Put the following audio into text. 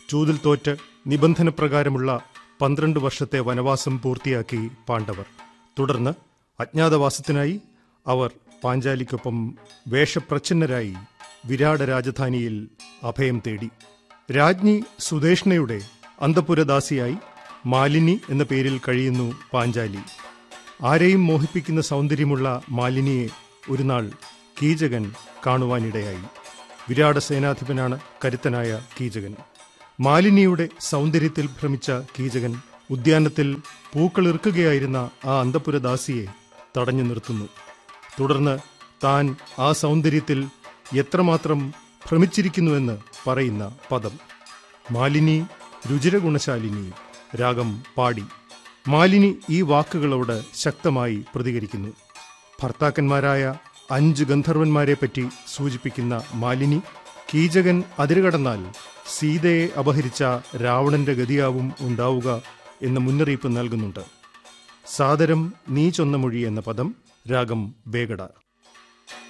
ചൂതിൽ തോറ്റ് നിബന്ധനപ്രകാരമുള്ള പന്ത്രണ്ട് വർഷത്തെ വനവാസം പൂർത്തിയാക്കി പാണ്ഡവർ തുടർന്ന് അജ്ഞാതവാസത്തിനായി അവർ പാഞ്ചാലിക്കൊപ്പം വേഷപ്രച്ഛന്നരായി വിരാട രാജധാനിയിൽ അഭയം തേടി രാജ്ഞി സുദേഷ്ണയുടെ അന്തപുരദാസിയായി മാലിനി എന്ന പേരിൽ കഴിയുന്നു പാഞ്ചാലി ആരെയും മോഹിപ്പിക്കുന്ന സൗന്ദര്യമുള്ള മാലിനിയെ ഒരുനാൾ കീചകൻ കാണുവാനിടയായി വിരാട സേനാധിപനാണ് കരുത്തനായ കീചകൻ മാലിനിയുടെ സൗന്ദര്യത്തിൽ ഭ്രമിച്ച കീചകൻ ഉദ്യാനത്തിൽ പൂക്കളിറുക്കുകയായിരുന്ന ആ അന്തപുരദാസിയെ തടഞ്ഞു നിർത്തുന്നു തുടർന്ന് താൻ ആ സൗന്ദര്യത്തിൽ എത്രമാത്രം ഭ്രമിച്ചിരിക്കുന്നുവെന്ന് പറയുന്ന പദം മാലിനി രുചിരഗുണശാലിനി രാഗം പാടി മാലിനി ഈ വാക്കുകളോട് ശക്തമായി പ്രതികരിക്കുന്നു ഭർത്താക്കന്മാരായ അഞ്ച് ഗന്ധർവന്മാരെ പറ്റി സൂചിപ്പിക്കുന്ന മാലിനി കീചകൻ അതിരുകടന്നാൽ സീതയെ അപഹരിച്ച രാവണന്റെ ഗതിയാവും ഉണ്ടാവുക എന്ന മുന്നറിയിപ്പ് നൽകുന്നുണ്ട് സാദരം നീ ചൊന്ന മൊഴി എന്ന പദം രാഗം ബേഗട